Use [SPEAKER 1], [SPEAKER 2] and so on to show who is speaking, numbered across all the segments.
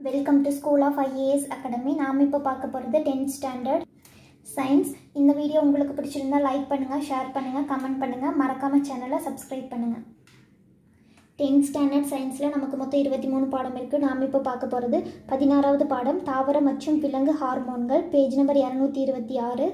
[SPEAKER 1] welcome to school of IAS academy நாம் இப்போ பார்க்க போகிறது டென்த் ஸ்டாண்டர்ட் சயின்ஸ் இந்த வீடியோ உங்களுக்கு பிடிச்சிருந்தா லைக் பண்ணுங்கள் ஷேர் பண்ணுங்கள் கமெண்ட் பண்ணுங்கள் மறக்காமல் சேனலை சப்ஸ்கிரைப் பண்ணுங்கள் டென்த் ஸ்டாண்டர்ட் சயின்ஸில் நமக்கு மொத்தம் இருபத்தி மூணு பாடம் இருக்குது நாம் இப்போ பார்க்க போகிறது பதினாறாவது பாடம் தாவர மற்றும் விலங்கு ஹார்மோன்கள் பேஜ் நம்பர் இரநூத்தி இருபத்தி ஆறு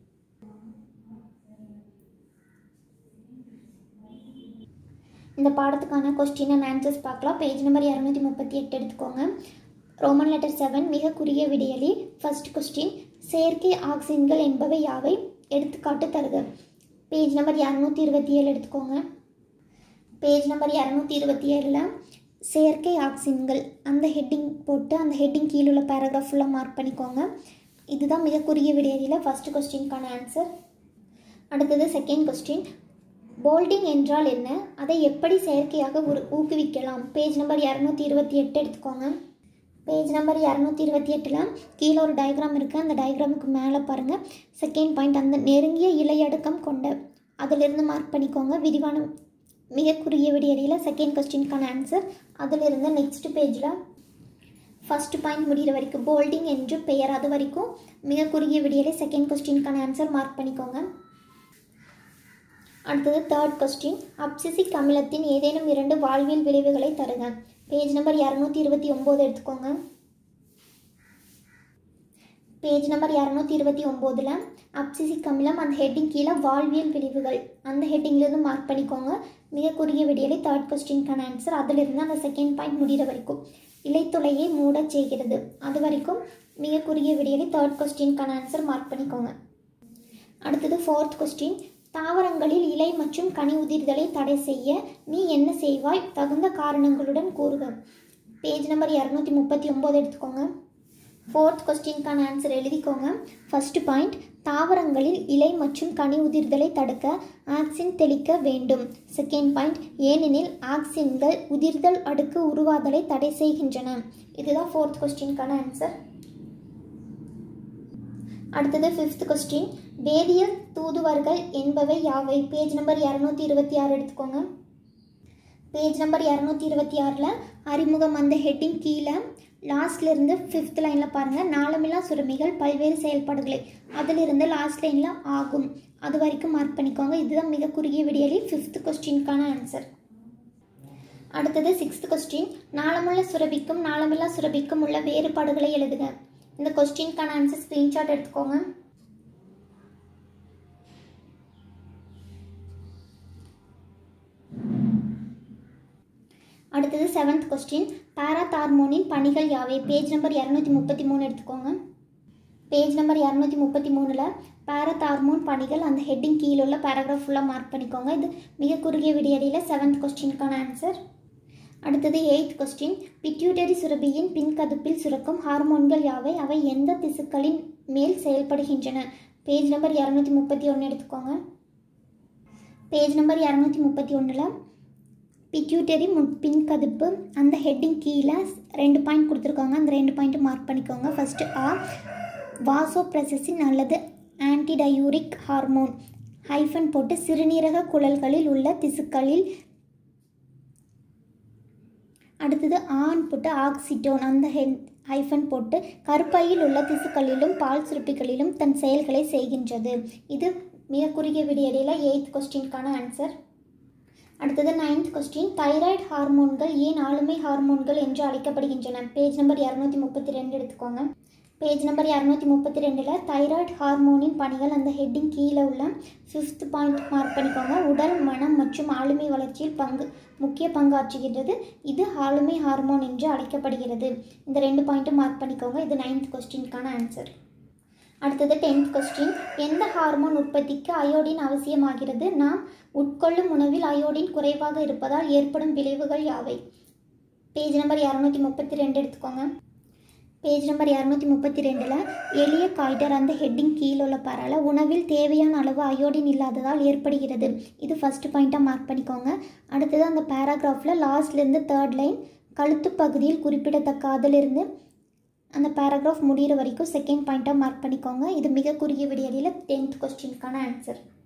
[SPEAKER 1] இந்த பாடத்துக்கான கொஸ்டின் அண்ட் ஆன்சர்ஸ் பார்க்கலாம் பேஜ் நம்பர் இரநூத்தி முப்பத்தி எட்டு எடுத்துக்கோங்க ரோமன் லெட்டர் செவன் மிக குறுகிய விடியலி ஃபர்ஸ்ட் கொஸ்டின் செயற்கை ஆக்சின்கள் என்பவை யாவை எடுத்துக்காட்டு தருக பேஜ் நம்பர் இரநூத்தி இருபத்தி ஏழு எடுத்துக்கோங்க பேஜ் நம்பர் இரநூத்தி இருபத்தி ஏழில் செயற்கை ஆக்சின்கள் அந்த ஹெட்டிங் போட்டு அந்த ஹெட்டிங் கீழே உள்ள பேராகிராஃப் ஃபுல்லாக மார்க் பண்ணிக்கோங்க இதுதான் மிக குறுகிய விடையலில் ஃபஸ்ட் கொஸ்டினுக்கான ஆன்சர் அடுத்தது செகண்ட் கொஸ்டின் போல்டிங் என்றால் என்ன அதை எப்படி செயற்கையாக ஒரு ஊக்குவிக்கலாம் பேஜ் நம்பர் இரநூத்தி இருபத்தி எட்டு எடுத்துக்கோங்க பேஜ் நம்பர் இரநூத்தி இருபத்தி எட்டில் கீழே ஒரு டயக்ராம் இருக்குது அந்த டயக்ராமுக்கு மேலே பாருங்கள் செகண்ட் பாயிண்ட் அந்த நெருங்கிய இலையடுக்கம் கொண்ட அதிலிருந்து மார்க் பண்ணிக்கோங்க விரிவான மிக குறுகிய விடியடியில் செகண்ட் கொஸ்டினுக்கான ஆன்சர் அதிலிருந்து நெக்ஸ்ட் பேஜில் ஃபஸ்ட் பாயிண்ட் முடிகிற வரைக்கும் போல்டிங் என்று பெயர் அது வரைக்கும் மிக குறுகிய விடியலை செகண்ட் கொஸ்டினுக்கான ஆன்சர் மார்க் பண்ணிக்கோங்க அடுத்தது தேர்ட் கொஸ்டின் அப்சிசிக் அமிலத்தின் ஏதேனும் இரண்டு வாழ்வியல் விளைவுகளை தருக பேஜ் நம்பர் இரநூத்தி இருபத்தி ஒம்பது எடுத்துக்கோங்க பேஜ் நம்பர் இரநூத்தி இருபத்தி ஒம்போதில் அப்சிசிக் அமிலம் அந்த ஹெட்டிங் கீழே வாழ்வியல் விளைவுகள் அந்த ஹெட்டிங்லேருந்து மார்க் பண்ணிக்கோங்க மிக குறுகிய விடியலை தேர்ட் கொஸ்டினுக்கான ஆன்சர் அதிலிருந்து அந்த செகண்ட் பாயிண்ட் முடிகிற வரைக்கும் இலைத்துளையை மூடச் செய்கிறது அது வரைக்கும் மிக குறுகிய விடியலை தேர்ட் கொஸ்டினுக்கான ஆன்சர் மார்க் பண்ணிக்கோங்க அடுத்தது ஃபோர்த் கொஸ்டின் தாவரங்களில் இலை மற்றும் கனி உதிர்தலை தடை செய்ய நீ என்ன செய்வாய் தகுந்த காரணங்களுடன் கூறுக பேஜ் நம்பர் இரநூத்தி முப்பத்தி ஒம்பது எடுத்துக்கோங்க ஃபோர்த் கொஸ்டினுக்கான ஆன்சர் எழுதிக்கோங்க ஃபர்ஸ்ட் பாயிண்ட் தாவரங்களில் இலை மற்றும் கனி உதிர்தலை தடுக்க ஆக்சின் தெளிக்க வேண்டும் செகண்ட் பாயிண்ட் ஏனெனில் ஆக்சின்கள் உதிர்தல் அடுக்கு உருவாதலை தடை செய்கின்றன இதுதான் ஃபோர்த் கொஸ்டினுக்கான ஆன்சர் அடுத்தது ஃபிஃப்த் கொஸ்டின் வேதியியல் தூதுவர்கள் என்பவை யாவை பேஜ் நம்பர் இரநூத்தி இருபத்தி ஆறு எடுத்துக்கோங்க பேஜ் நம்பர் இரநூத்தி இருபத்தி ஆறில் அறிமுகம் அந்த ஹெட்டிங் கீழே லாஸ்ட்லேருந்து ஃபிஃப்த் லைனில் பாருங்கள் நாளமில்லா சுரமிகள் பல்வேறு செயல்பாடுகளை அதிலிருந்து லாஸ்ட் லைனில் ஆகும் அது வரைக்கும் மார்க் பண்ணிக்கோங்க இதுதான் மிக குறுகிய விடியலி ஃபிஃப்த் கொஸ்டினுக்கான ஆன்சர் அடுத்தது சிக்ஸ்த் கொஸ்டின் நாளமுள்ள சுரபிக்கும் நாளமில்லா சுரபிக்கும் உள்ள வேறுபாடுகளை எழுதுக இந்த கொஸ்டினுக்கான ஆன்சர் ஸ்க்ரீன்ஷாட் எடுத்துக்கோங்க அடுத்தது செவன்த் கொஸ்டின் பாராதார்மோனின் பணிகள் யாவை பேஜ் நம்பர் இரநூத்தி முப்பத்தி மூணு எடுத்துக்கோங்க பேஜ் நம்பர் இரநூத்தி முப்பத்தி மூணில் பாரதார்மோன் பணிகள் அந்த ஹெட்டிங் கீழே உள்ள பேராகிராஃப் ஃபுல்லாக மார்க் பண்ணிக்கோங்க இது மிக குறுகிய விடியடியில் செவன்த் கொஸ்டினுக்கான ஆன்சர் அடுத்தது எயித் கொஸ்டின் பிட்யூட்டரி சுரபியின் பின்கதுப்பில் சுரக்கும் ஹார்மோன்கள் யாவை அவை எந்த திசுக்களின் மேல் செயல்படுகின்றன பேஜ் நம்பர் இரநூத்தி முப்பத்தி ஒன்று எடுத்துக்கோங்க பேஜ் நம்பர் இரநூத்தி முப்பத்தி ஒன்றில் பிட்யூட்டரி பின்கதுப்பு அந்த ஹெட்டிங் கீழே ரெண்டு பாயிண்ட் கொடுத்துருக்காங்க அந்த ரெண்டு பாயிண்ட்டு மார்க் பண்ணிக்கோங்க ஃபஸ்ட்டு ஆ வாசோப்ரெசஸின் அல்லது ஆன்டிடயூரிக் ஹார்மோன் ஹைஃபன் போட்டு சிறுநீரக குழல்களில் உள்ள திசுக்களில் அடுத்தது ஆண் போட்டு ஆக்சிட்டோன் அந்த ஹென் ஹைஃபன் போட்டு கருப்பையில் உள்ள திசுக்களிலும் பால் சுரப்பிகளிலும் தன் செயல்களை செய்கின்றது இது மிக குறுகிய விடியடியில் எயித் கொஸ்டினுக்கான ஆன்சர் அடுத்தது நைன்த் கொஸ்டின் தைராய்டு ஹார்மோன்கள் ஏன் ஆளுமை ஹார்மோன்கள் என்று அழைக்கப்படுகின்றன பேஜ் நம்பர் இரநூத்தி முப்பத்தி ரெண்டு எடுத்துக்கோங்க பேஜ் நம்பர் இரநூத்தி முப்பத்தி ரெண்டில் தைராய்டு ஹார்மோனின் பணிகள் அந்த ஹெட்டிங் கீழே உள்ள ஃபிஃப்த் பாயிண்ட் மார்க் பண்ணிக்கோங்க உடல் மனம் மற்றும் ஆளுமை வளர்ச்சியில் பங்கு முக்கிய பங்காற்றுகின்றது இது ஆளுமை ஹார்மோன் என்று அழைக்கப்படுகிறது இந்த ரெண்டு பாயிண்ட்டும் மார்க் பண்ணிக்கோங்க இது நைன்த் கொஸ்டினுக்கான ஆன்சர் அடுத்தது டென்த் கொஸ்டின் எந்த ஹார்மோன் உற்பத்திக்கு அயோடின் அவசியமாகிறது நாம் உட்கொள்ளும் உணவில் அயோடின் குறைவாக இருப்பதால் ஏற்படும் விளைவுகள் யாவை பேஜ் நம்பர் இரநூத்தி முப்பத்தி ரெண்டு எடுத்துக்கோங்க பேஜ் நம்பர் இரநூத்தி முப்பத்தி ரெண்டில் எளிய காய்டர் அந்த ஹெட்டிங் கீழே உள்ள பரல உணவில் தேவையான அளவு அயோடின் இல்லாததால் ஏற்படுகிறது இது ஃபஸ்ட் பாயிண்ட்டாக மார்க் பண்ணிக்கோங்க அடுத்தது அந்த பேராகிராஃபில் லாஸ்ட்லேருந்து தேர்ட் லைன் கழுத்து பகுதியில் குறிப்பிடத்தக்க அதிலிருந்து அந்த பேராகிராஃப் முடிகிற வரைக்கும் செகண்ட் பாயிண்ட்டாக மார்க் பண்ணிக்கோங்க இது மிக குறுகிய விடியலில் டென்த் கொஸ்டினுக்கான ஆன்சர்